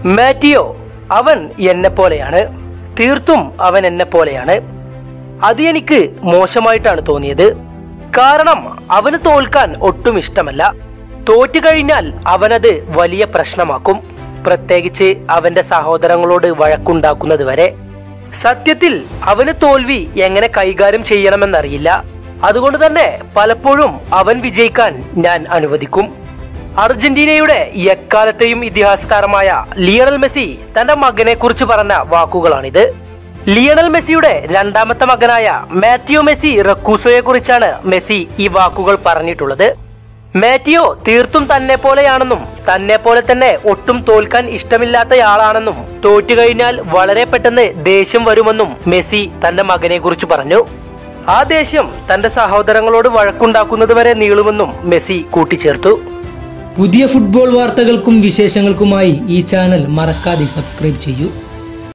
മാറ്റിയോ അവൻ എന്നെ പോലെയാണ് തീർത്തും അവൻ എന്നെ പോലെയാണ് അത് എനിക്ക് മോശമായിട്ടാണ് തോന്നിയത് കാരണം അവന് തോൽക്കാൻ ഒട്ടും ഇഷ്ടമല്ല തോറ്റു കഴിഞ്ഞാൽ അവനത് വലിയ പ്രശ്നമാക്കും പ്രത്യേകിച്ച് അവന്റെ സഹോദരങ്ങളോട് വഴക്കുണ്ടാക്കുന്നത് വരെ സത്യത്തിൽ അവന് തോൽവി എങ്ങനെ കൈകാര്യം ചെയ്യണമെന്നറിയില്ല അതുകൊണ്ട് തന്നെ പലപ്പോഴും അവൻ വിജയിക്കാൻ ഞാൻ അനുവദിക്കും അർജന്റീനയുടെ എക്കാലത്തെയും ഇതിഹാസ താരമായ ലിയണൽ മെസ്സി തന്റെ മകനെ കുറിച്ച് പറഞ്ഞ വാക്കുകളാണിത് ലിയണൽ മെസ്സിയുടെ രണ്ടാമത്തെ മകനായ മാറ്റിയോ മെസ്സി റക്കൂസോയെ കുറിച്ചാണ് മെസ്സി ഈ വാക്കുകൾ പറഞ്ഞിട്ടുള്ളത് മാറ്റിയോ തീർത്തും തന്നെ പോലെയാണെന്നും തന്നെ പോലെ തന്നെ ഒട്ടും തോൽക്കാൻ ഇഷ്ടമില്ലാത്തയാളാണെന്നും തോറ്റു കഴിഞ്ഞാൽ വളരെ പെട്ടെന്ന് ദേഷ്യം വരുമെന്നും മെസ്സി തന്റെ മകനെ കുറിച്ച് പറഞ്ഞു ആ ദേഷ്യം തന്റെ സഹോദരങ്ങളോട് വഴക്കുണ്ടാക്കുന്നത് വരെ നീളുമെന്നും മെസ്സി കൂട്ടിച്ചേർത്തു പുതിയ ഫുട്ബോൾ വാർത്തകൾക്കും വിശേഷങ്ങൾക്കുമായി ഈ ചാനൽ മറക്കാതെ സബ്സ്ക്രൈബ് ചെയ്യൂ